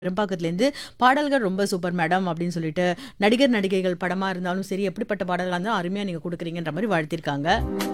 பெரும்பாக்கத்துலேருந்து பாடல்கள் ரொம்ப super madam அப்படின்னு சொல்லிட்டு நடிகர் நடிகைகள் படமா இருந்தாலும் சரி எப்படிப்பட்ட பாடல்களா இருந்தாலும் அருமையா நீங்க கொடுக்குறீங்கன்ற மாதிரி வாழ்த்திருக்காங்க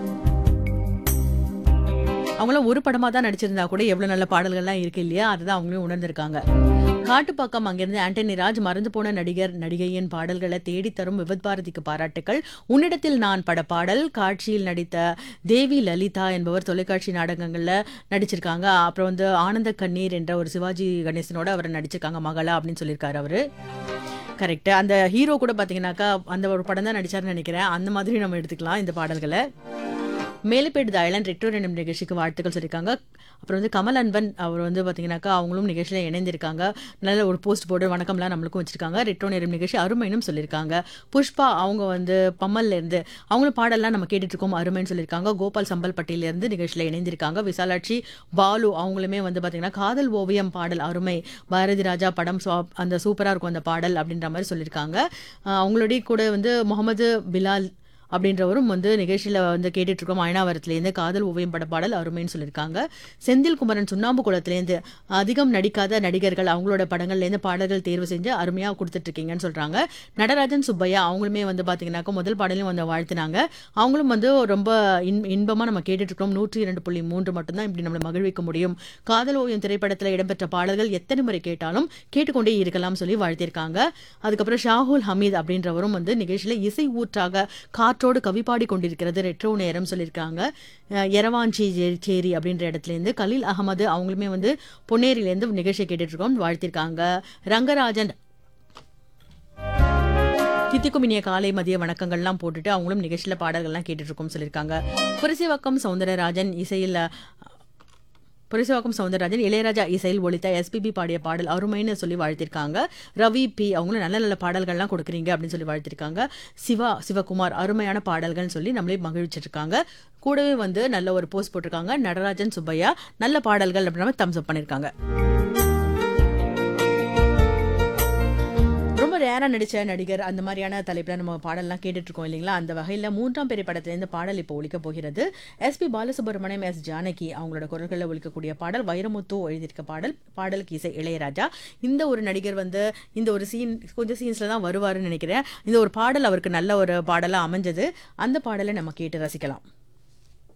அவங்களாம் ஒரு படமா தான் நடிச்சிருந்தா கூட எவ்வளவு நல்ல பாடல்கள்லாம் இருக்கு இல்லையா அதுதான் அவங்களும் உணர்ந்திருக்காங்க காட்டுப்பாக்கம் அங்கிருந்து ஆண்டனி ராஜ் மறந்து போன நடிகர் நடிகையின் பாடல்களை தேடி தரும் விபத் பாரதிக்கு பாராட்டுக்கள் உன்னிடத்தில் நான் பட பாடல் காட்சியில் நடித்த தேவி லலிதா என்பவர் தொலைக்காட்சி நாடகங்கள்ல நடிச்சிருக்காங்க அப்புறம் வந்து ஆனந்த கண்ணீர் என்ற ஒரு சிவாஜி கணேசனோட அவர் நடிச்சிருக்காங்க மகளா அப்படின்னு சொல்லியிருக்காரு அவரு கரெக்ட் அந்த ஹீரோ கூட பாத்தீங்கன்னாக்கா அந்த ஒரு படம் தான் நடிச்சாருன்னு நினைக்கிறேன் அந்த மாதிரி நம்ம எடுத்துக்கலாம் இந்த பாடல்களை மேலப்பேடு த ஐலாண்ட் ரெட்டோரியனம் நிகழ்ச்சிக்கு வாழ்த்துக்கள் சொல்லியிருக்காங்க அப்புறம் வந்து கமல் அன்பன் அவர் வந்து பார்த்தீங்கன்னாக்கா அவங்களும் நிகழ்ச்சியில் இணைந்திருக்காங்க நல்ல ஒரு போஸ்ட் போர்டு வணக்கம்லாம் நம்மளுக்கும் வச்சிருக்காங்க ரெட்ரோ நேரம் நிகழ்ச்சி அருமைனும் சொல்லியிருக்காங்க புஷ்பா அவங்க வந்து பம்மல்ல இருந்து அவங்களும் பாடல்லாம் நம்ம கேட்டுட்டு இருக்கோம் அருமைன்னு சொல்லியிருக்காங்க கோபால் சம்பல்பட்டியில இருந்து நிகழ்ச்சியில் இணைந்திருக்காங்க விசாலாட்சி பாலு அவங்களுமே வந்து பார்த்தீங்கன்னா காதல் ஓவியம் பாடல் அருமை பாரதி ராஜா படம் சுவா- அந்த சூப்பராக இருக்கும் அந்த பாடல் அப்படின்ற மாதிரி சொல்லியிருக்காங்க அஹ் அவங்களுடைய கூட வந்து முகமது பிலால் அப்படின்றவரும் வந்து நிகழ்ச்சியில் வந்து கேட்டுட்டு இருக்கோம் அயனாவரத்துலேருந்து காதல் ஓவியம் பட பாடல் அருமைன்னு சொல்லியிருக்காங்க செந்தில் குமரன் சுண்ணாம்பு குளத்துலேருந்து அதிகம் நடிக்காத நடிகர்கள் அவங்களோட படங்கள்லேருந்து பாடல்கள் தேர்வு செஞ்சு அருமையாக கொடுத்துட்டு இருக்கீங்கன்னு சொல்கிறாங்க நடராஜன் சுப்பையா அவங்களுமே வந்து பார்த்தீங்கன்னாக்கா முதல் பாடலையும் வந்து வாழ்த்தினாங்க அவங்களும் வந்து ரொம்ப இன் இன்பமாக நம்ம கேட்டுட்டு இருக்கோம் நூற்றி இரண்டு புள்ளி மூன்று மட்டும்தான் இப்படி நம்மளை மகிழ்விக்க முடியும் காதல் ஓவியம் திரைப்படத்தில் இடம்பெற்ற பாடல்கள் எத்தனை முறை கேட்டாலும் கேட்டுக்கொண்டே இருக்கலாம் சொல்லி வாழ்த்திருக்காங்க அதுக்கப்புறம் ஷாகுல் ஹமீத் அப்படின்றவரும் வந்து நிகழ்ச்சியில் இசை ஊற்றாக காற்றோடு கவி பாடி கொண்டிருக்கிறது ரெட்ரோ நேரம் சொல்லியிருக்காங்க அஹ் எரவாஞ்சி ஜே- சேரி அப்படின்ற இடத்துலேருந்து கலீல் அகமது அவங்களுமே வந்து பொன்னேரியிலேருந்து நிகழ்ச்சியை கேட்டுட்டு இருக்கோம் வாழ்த்திருக்காங்க ரங்கராஜன் தித்திக்கும் இனிய காலை மதிய வணக்கங்கள்லாம் போட்டுட்டு அவங்களும் நிகழ்ச்சியில் பாடல்கள்லாம் கேட்டுட்டு இருக்கோம் சொல்லியிருக்காங்க புரசிவக்கம் சவுந்தரராஜன் இசையில் புரசிவாக்கம் சவுந்தரராஜன் இளையராஜா இசையில் ஒலித்த எஸ்பிபி பாடிய பாடல் அருமைன்னு சொல்லி வாழ்த்திருக்காங்க ரவி பி அவங்களும் நல்ல நல்ல பாடல்கள்லாம் கொடுக்குறீங்க அப்படின்னு சொல்லி வாழ்த்திருக்காங்க சிவா சிவகுமார் அருமையான பாடல்கள்னு சொல்லி நம்மளே மகிழ்ச்சிருக்காங்க கூடவே வந்து நல்ல ஒரு போஸ்ட் போட்டிருக்காங்க நடராஜன் சுப்பையா நல்ல பாடல்கள் அப்படின்னு தம்ஸ் அப் பண்ணியிருக்காங்க ரொம்ப ரேரா நடிச்ச நடிகர் அந்த மாதிரியான தலைப்பில் நம்ம பாடல்லாம் கேட்டுட்டு இருக்கோம் இல்லைங்களா அந்த வகையில் மூன்றாம் பெரிய படத்திலேருந்து பாடல் இப்போ ஒலிக்க போகிறது எஸ்பி பாலசுப்ரமணியம் எஸ் ஜானகி அவங்களோட குரல்களில் ஒலிக்கக்கூடிய பாடல் வைரமுத்து எழுதியிருக்க பாடல் பாடலுக்கு இசை இளையராஜா இந்த ஒரு நடிகர் வந்து இந்த ஒரு சீன் கொஞ்சம் சீன்ஸ்ல தான் வருவாருன்னு நினைக்கிறேன் இந்த ஒரு பாடல் அவருக்கு நல்ல ஒரு பாடலாக அமைஞ்சது அந்த பாடலை நம்ம கேட்டு ரசிக்கலாம்